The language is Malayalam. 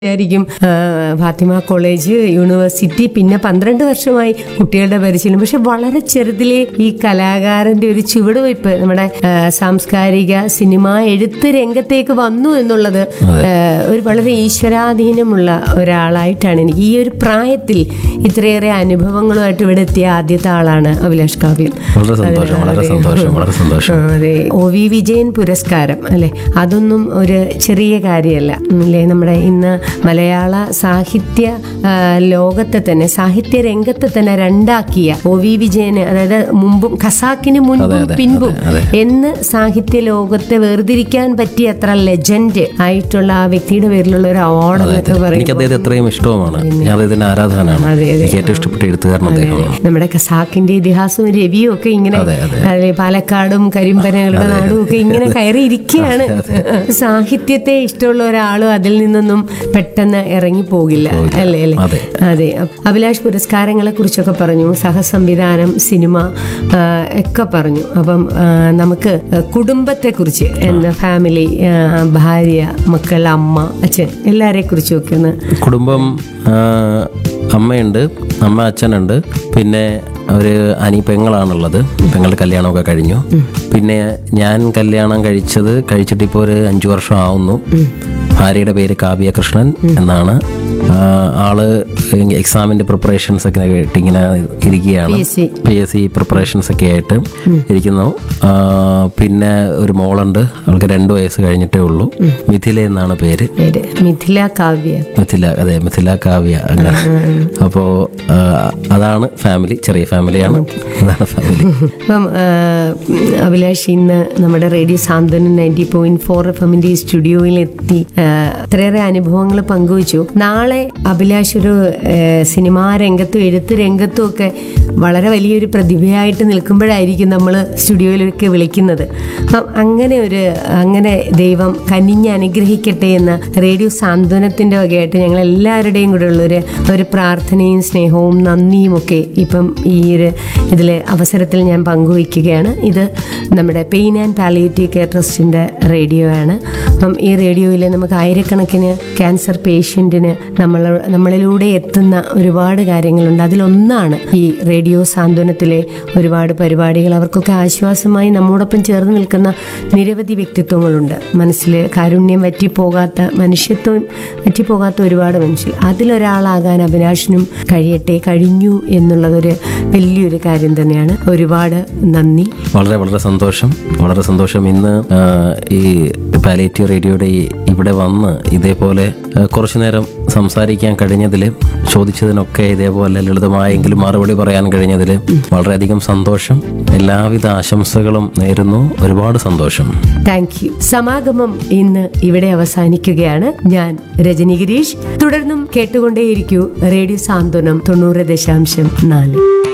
ആയിരിക്കും ആ, ഫാത്തിമ കോളേജ് യൂണിവേഴ്സിറ്റി പിന്നെ പന്ത്രണ്ട് വർഷമായി കുട്ടികളുടെ പരിശീലനം പക്ഷെ വളരെ ചെറുതിലെ ഈ കലാകാരന്റെ ഒരു ചുവടുവയ്പ് നമ്മുടെ ആ, സാംസ്കാരിക സിനിമ എഴുത്ത് രംഗത്തേക്ക് വന്നു എന്നുള്ളത് ആ, ഒരു വളരെ ഈശ്വരാധീനമുള്ള ഒരാളായിട്ടാണ് എനിക്ക് ഈ ഒരു പ്രായത്തിൽ ഇത്രയേറെ അനുഭവങ്ങളുമായിട്ട് ഇവിടെ എത്തിയ ആദ്യത്തെ ആളാണ് അഭിലാഷ് കാവ്യം വളരെ സന്തോഷം വളരെ സന്തോഷം വളരെ സന്തോഷം ആ, അതെ ഒ വി വിജയൻ പുരസ്കാരം അല്ലെ അതൊന്നും ഒരു ചെറിയ കാര്യമല്ല ഉം, അല്ലേ നമ്മുടെ ഇന്ന് മലയാള സാഹിത്യ ആ, ലോകത്തെ തന്നെ സാഹിത്യ രംഗത്തെ തന്നെ രണ്ടാക്കിയ ഒ വി വിജയന് അതായത് മുമ്പും ഖസാക്കിന് മുൻപും പിൻപും എന്ന് സാഹിത്യ ലോകത്തെ വേർതിരിക്കാൻ പറ്റിയ അത്ര ലെജൻഡ് ആയിട്ടുള്ള ആ വ്യക്തിയുടെ പേരിലുള്ള ഒരു അവാർഡ് എന്നൊക്കെ പറയും എനിക്ക് അദ്ദേഹത്തെ എത്രയും ഇഷ്ടവുമാണ് ഞാൻ അദ്ദേഹത്തിന്റെ ആരാധകനാണ് അതെ, അതെ. എനിക്ക് ഏറ്റവും ഇഷ്ടപ്പെട്ട എഴുത്തുകാരൻ അദ്ദേഹമാണ് നമ്മുടെ ഖസാക്കിന്റെ ഇതിഹാസവും രവിയും ഒക്കെ ഇങ്ങനെ അതെ, അതെ. അതെ, പാലക്കാടും കരിമ്പനകളുടെ നാടും ഒക്കെ ഇങ്ങനെ കയറി ഇരിക്കുകയാണ് സാഹിത്യത്തെ ഇഷ്ടമുള്ള ഒരാളും അതിൽ നിന്നൊന്നും പെട്ടെന്ന് ഇറങ്ങി പോകില്ല അല്ലേ അല്ലേ അതെ. അതെ അഭിലാഷ് പുരസ്കാരങ്ങളെ കുറിച്ചൊക്കെ പറഞ്ഞു സഹസംവിധാനം സിനിമ ആ, ഒക്കെ പറഞ്ഞു അപ്പം ആ, നമുക്ക് കുടുംബത്തെ കുറിച്ച് എന്ന ഫാമിലി ആ, ഭാര്യ മക്കൾ അമ്മ അച്ഛൻ എല്ലാരെ കുറിച്ചും ഒക്കെ ഒന്ന് കുടുംബം ആ, അമ്മയുണ്ട് അമ്മ അച്ഛനുണ്ട് പിന്നെ ഒരു അനി പെങ്ങളാണുള്ളത് പെങ്ങളുടെ കല്യാണമൊക്കെ കഴിഞ്ഞു പിന്നെ ഞാൻ കല്യാണം കഴിച്ചത് കഴിച്ചിട്ട് ഇപ്പോൾ ഒരു അഞ്ചു വർഷം ആവുന്നു ഭാര്യയുടെ പേര് കാവ്യ കൃഷ്ണൻ എന്നാണ് ആ, ആള് എക്സാമിന്റെ പ്രിപ്പറേഷൻസ് ഒക്കെ ആയിട്ട് ഇങ്ങനെ ഇരിക്കുകയാണ് PSC. P S C preparations ഒക്കെ ആയിട്ട് ഇരിക്കുന്നു ആ, പിന്നെ ഒരു മോളുണ്ട് അവൾക്ക് രണ്ട് വയസ്സ് കഴിഞ്ഞിട്ടേ ഉള്ളൂ മിഥില എന്നാണ് പേര് പേര് മിഥില കാവ്യ മിഥില അതെ മിഥില കാവ്യ അങ്ങനെ അപ്പോൾ അതാണ് ഫാമിലി ചെറിയ ഫാമിലിയാണ് അതാണ് ഫാമിലി അപ്പം ആ, അഭിലാഷ് ഇന്ന് നമ്മുടെ radio Santhwanam ninety point four F എമ്മിന്റെ ഈ സ്റ്റുഡിയോയിൽ എത്തി ആ, ഇത്രയേറെ അനുഭവങ്ങൾ പങ്കുവച്ചു നാളെ അഭിലാഷ് ഒരു ആ, സിനിമാ രംഗത്തും എഴുത്ത് രംഗത്തും ഒക്കെ വളരെ വലിയൊരു പ്രതിഭയായിട്ട് നിൽക്കുമ്പോഴായിരിക്കും നമ്മൾ സ്റ്റുഡിയോയിലൊക്കെ വിളിക്കുന്നത് അപ്പം അങ്ങനെ ഒരു അങ്ങനെ ദൈവം കനിഞ്ഞ് അനുഗ്രഹിക്കട്ടെ എന്ന റേഡിയോ സാന്ത്വനത്തിന്റെ വകയായിട്ട് ഞങ്ങൾ എല്ലാവരുടെയും കൂടെ ഉള്ളൊരു ഒരു പ്രാർത്ഥനയും സ്നേഹവും നന്ദിയും ഒക്കെ ഇപ്പം ഈ ഒരു ഇതിലെ അവസരത്തിൽ ഞാൻ പങ്കുവയ്ക്കുകയാണ് ഇത് നമ്മുടെ പെയിൻ ആൻഡ് പാലിയേറ്റീവ് കെയർ ട്രസ്റ്റിൻ്റെ റേഡിയോ ആണ് അപ്പം ഈ റേഡിയോയിൽ നമുക്ക് ആയിരക്കണക്കിന് ക്യാൻസർ പേഷ്യൻറ്റിന് നമ്മൾ നമ്മളിലൂടെ എത്തുന്ന ഒരുപാട് കാര്യങ്ങളുണ്ട് അതിലൊന്നാണ് ഈ റേഡിയോ സാന്ത്വനത്തിലെ ഒരുപാട് പരിപാടികൾ അവർക്കൊക്കെ ആശ്വാസമായി നമ്മോടൊപ്പം ചേർന്ന് നിൽക്കുന്ന നിരവധി വ്യക്തിത്വങ്ങളുണ്ട് മനസ്സിൽ കാരുണ്യം വറ്റിപ്പോകാത്ത മനുഷ്യത്വം വറ്റിപ്പോകാത്ത ഒരുപാട് മനുഷ്യർ അതിലൊരാളാകാൻ അഭിലാഷിനും കഴിയട്ടെ കഴിഞ്ഞു എന്നുള്ളതൊരു വലിയൊരു കാര്യം തന്നെയാണ് ഒരുപാട് നന്ദി വളരെ വളരെ സന്തോഷം വളരെ സന്തോഷം ഇന്ന് ആ, ഈ പാലേറ്റീവ് റേഡിയോയുടെ ഈ ഇവിടെ വന്ന് ഇതേപോലെ ആ, കുറച്ചു നേരം സംസാരിക്കാൻ കഴിഞ്ഞതിൽ ചോദിച്ചതിനൊക്കെ ഇതേപോലെ ലളിതമായെങ്കിലും മറുപടി പറയാൻ കഴിഞ്ഞതിൽ വളരെയധികം സന്തോഷം എല്ലാവിധ ആശംസകളും നേരുന്നു ഒരുപാട് സന്തോഷം താങ്ക് യു സമാഗമം ഇന്ന് ഇവിടെ അവസാനിക്കുകയാണ് ഞാൻ രജനി ഗിരീഷ് തുടർന്നും കേട്ടുകൊണ്ടേയിരിക്കൂ റേഡിയോ സാന്ത്വനം തൊണ്ണൂറ് ദശാംശം നാല്